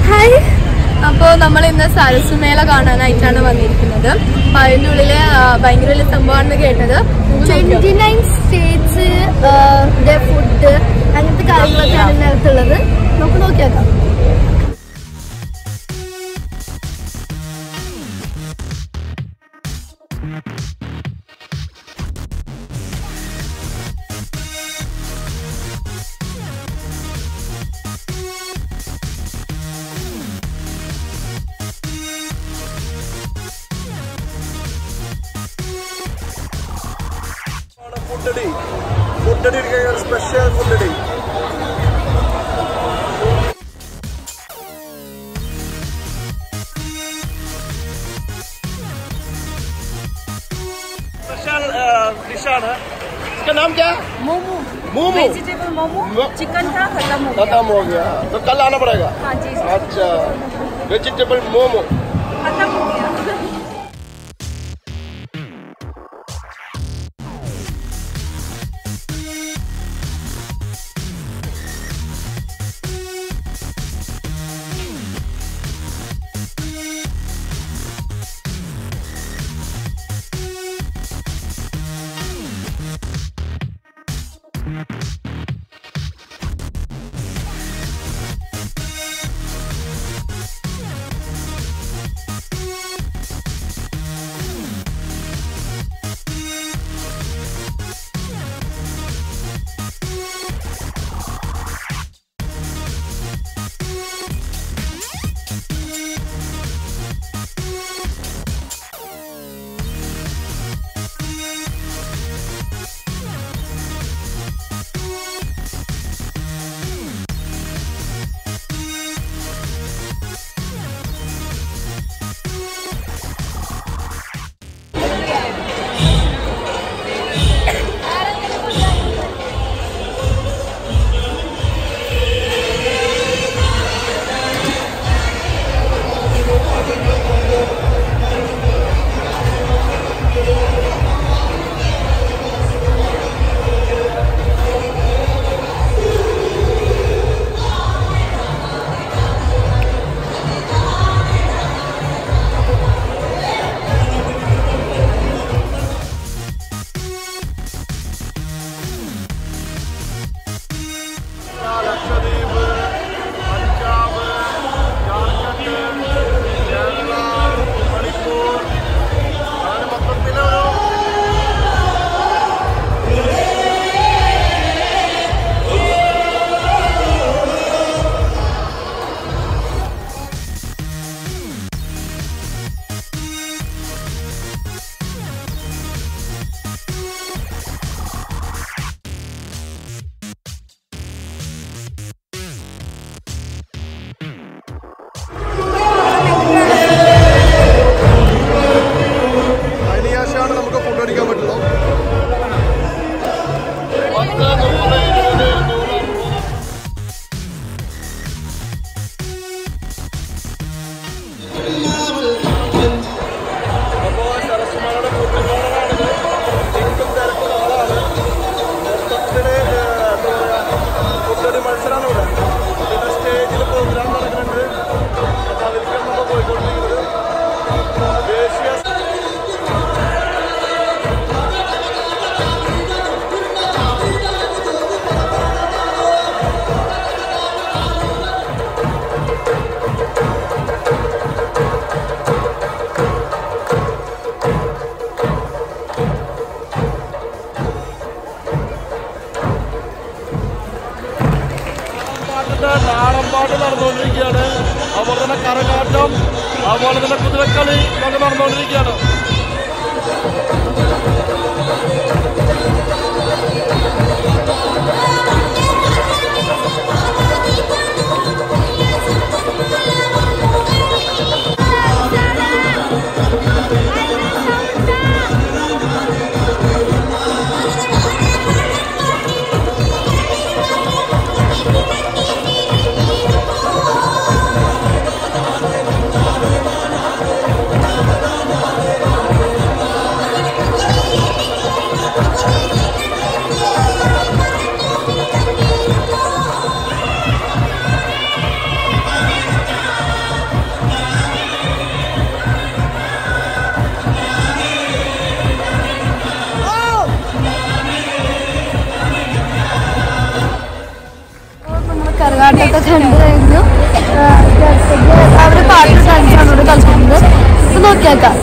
hi അപ്പോൾ നമ്മൾ ഇന്ന് സരസുമേള കാണാനായിട്ടാണ് വന്നിരിക്കുന്നത് അപ്പോൾ അതിൻ്റെ ഉള്ളില് ആ, ഭയങ്കര വലിയ സംഭവമാണെന്ന് കേട്ടത് ട്വന്റി നയൻ സ്റ്റേറ്റ്സ് ഫുഡ് അങ്ങനത്തെ കാര്യങ്ങളൊക്കെയാണ് ഇതിനകത്തുള്ളത് നമുക്ക് നോക്കിയാക്കാം ഫുഡടി ഫുഡടി സ്പെഷ്യൽ ഫുഡടി स्पेशल डिशाണ് इसका नाम क्या है मोमो मोमो वेजिटेबल मोमो वो- चिकन था खत्म हो गया खत्म हो गया तो कल आना पड़ेगा हाँ जी अच्छा वेजिटेबल मोमो खत्म हो गया ലക്ഷദ്വീപ് പഞ്ചാബ് ജാർഖണ്ഡ് കേരള മണിപ്പൂർ അങ്ങനെ മൊത്തത്തിലൊരു അതിന് ശേഷമാണ് നമുക്ക് ഫുഡ് അടിക്കാൻ പറ്റുള്ളൂ പത്ത് നൂറ് ഇരുപത് ഇരുന്നൂറ് അപ്പോൾ സരസ്മയുടെ ഫുഡ് തിരക്കും തിരക്കും ആളാണ് മൊത്തത്തിൽ എന്താ പറയുക ഫുഡടി മത്സരമാണ് ഇവിടെ പിന്നെ സ്റ്റേജിൽ പ്രോഗ്രാം നടക്കുന്നുണ്ട് അപ്പോൾ അതിലേക്കാണ് നമ്മൾ പോയിക്കൊണ്ടിരിക്കുന്നത് ദേശീയ പാട്ടിന്റെ നാടൻപാട്ട് നടന്നുകൊണ്ടിരിക്കുകയാണ് അതുപോലെ തന്നെ കരകാട്ടം അതുപോലെ തന്നെ കുതിരക്കളി ഒക്കെ നടന്നുകൊണ്ടിരിക്കുകയാണ് ും ഒക്കെ കണ്ടു കഴിഞ്ഞു അവർ പാട്ട് ഡാൻസാണ് ഇവിടെ കളിക്കുന്നത് ഇത് നോക്കിയേക്കാം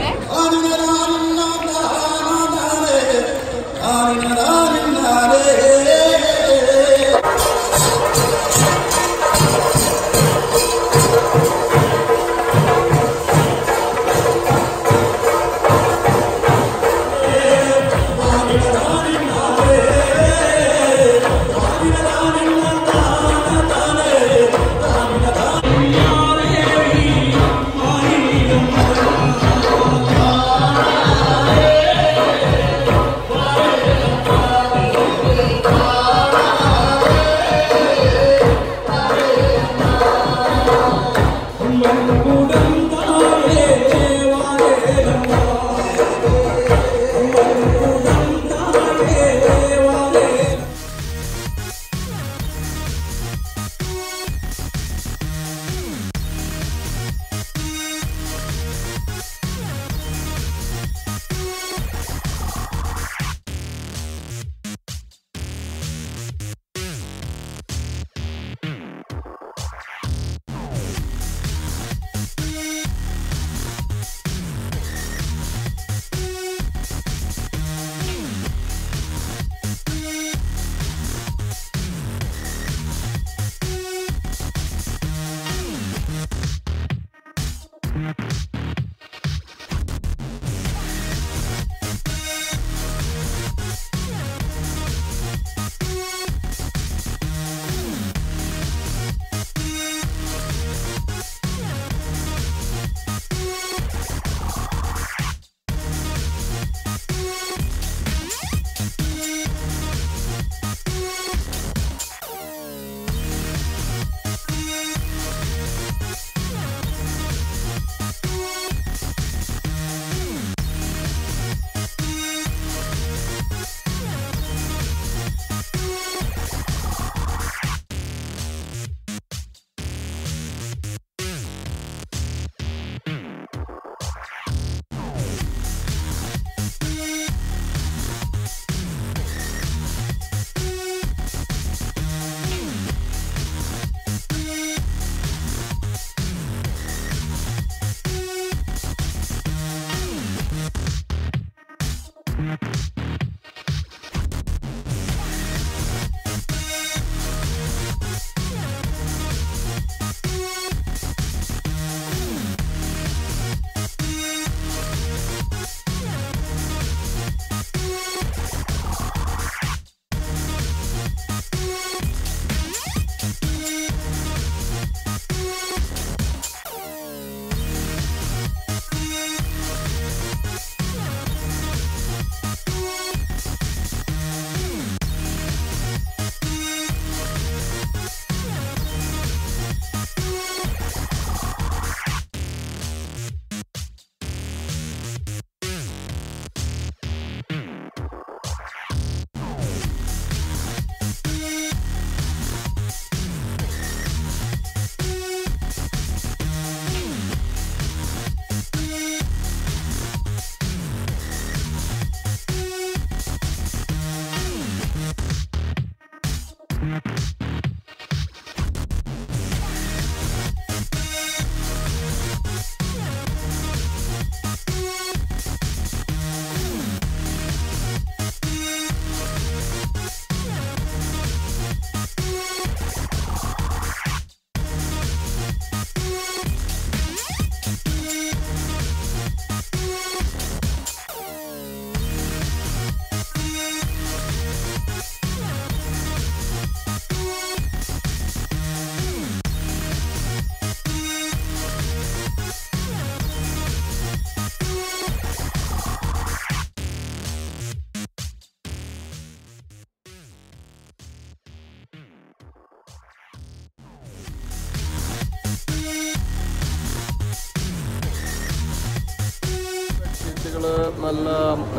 ഷീറ്റുകള് നല്ല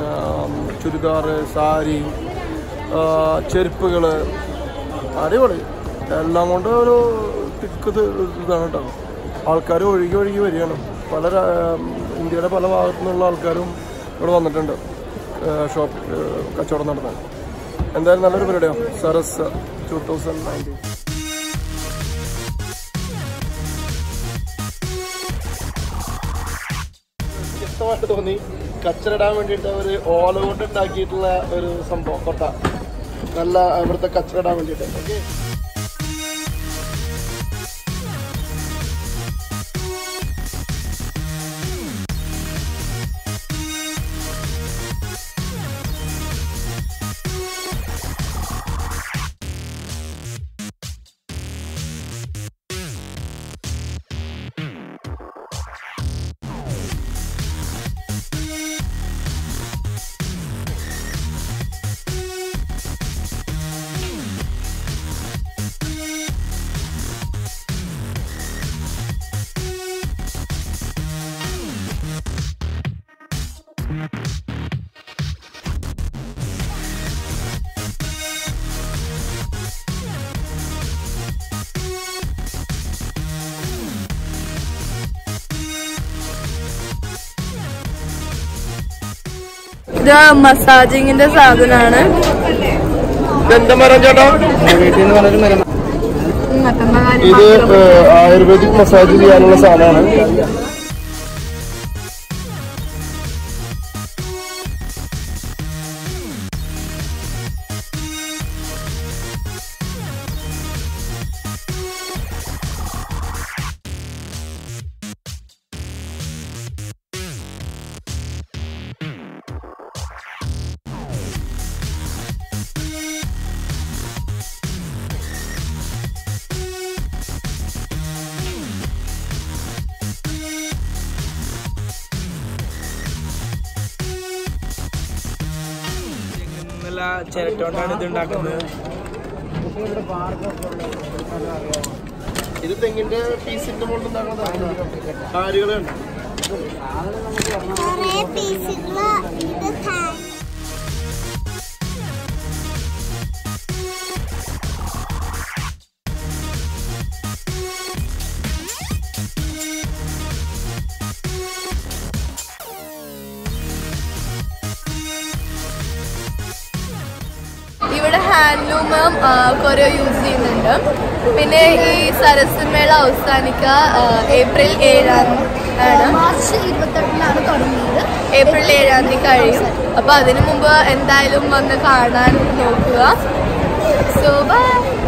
ചുരിദാറ് സാരി ആ, ചെരുപ്പുകള് അടിപൊളി എല്ലാം കൊണ്ട് ഒരു തിക്ക് ഇത് ഇതാണ് കേട്ടോ ആൾക്കാർ ഒഴുകി ഒഴുകി വരികയാണ് പല രാ- ഇന്ത്യയുടെ പല ഭാഗത്തു നിന്നുള്ള ആൾക്കാരും ഇവിടെ വന്നിട്ടുണ്ട് ഷോപ്പ് കച്ചവടം നടത്താൻ എന്തായാലും നല്ലൊരു പരിപാടിയാണ് സരസ് ടു തൗസൻഡ് നയൻറ്റീൻ രസമായിട്ട് തോന്നി കച്ചറിടാൻ വേണ്ടിയിട്ട് ഒരു ഓല കൊണ്ട് ഉണ്ടാക്കിയിട്ടുള്ള ഒരു സംഭവം കൊട്ട നല്ല ഇവിടുത്തെ കച്ചറിടാൻ വേണ്ടിയിട്ട് ഓക്കെ ഇത് മസാജിങ്ങിന്റെ സാധനമാണ് ഇതെന്താ മരം ചേട്ടാ ഇത് ഏഹ്, ആയുർവേദിക് മസാജ് ചെയ്യാനുള്ള സാധനമാണ് നല്ല ചിരട്ടോണ്ടാണ് ഇത് ഉണ്ടാക്കുന്നത് ഇത് തെങ്ങിന്റെ പീസിന്റെ മുകളിൽ ഉണ്ടാക്കുന്നതാണ് കാര്യങ്ങളുണ്ട് കുറേ പീസുകൾ ഇത് താ- ഇവിടെ ഹാൻഡ്ലൂമും കുറെ യൂസ് ചെയ്യുന്നുണ്ട് പിന്നെ ഈ സരസ്വമേള അവസാനിക്കുക ആ, ഏപ്രിൽ ഏഴാം ആണ് മാർച്ച് ഇരുപത്തെട്ടിനാണ് തുടങ്ങിയത് ഏപ്രിൽ ഏഴാം തീയതി കഴിയും അപ്പൊ അതിനു മുമ്പ് എന്തായാലും വന്ന് കാണാൻ നോക്കുക സോ ബൈ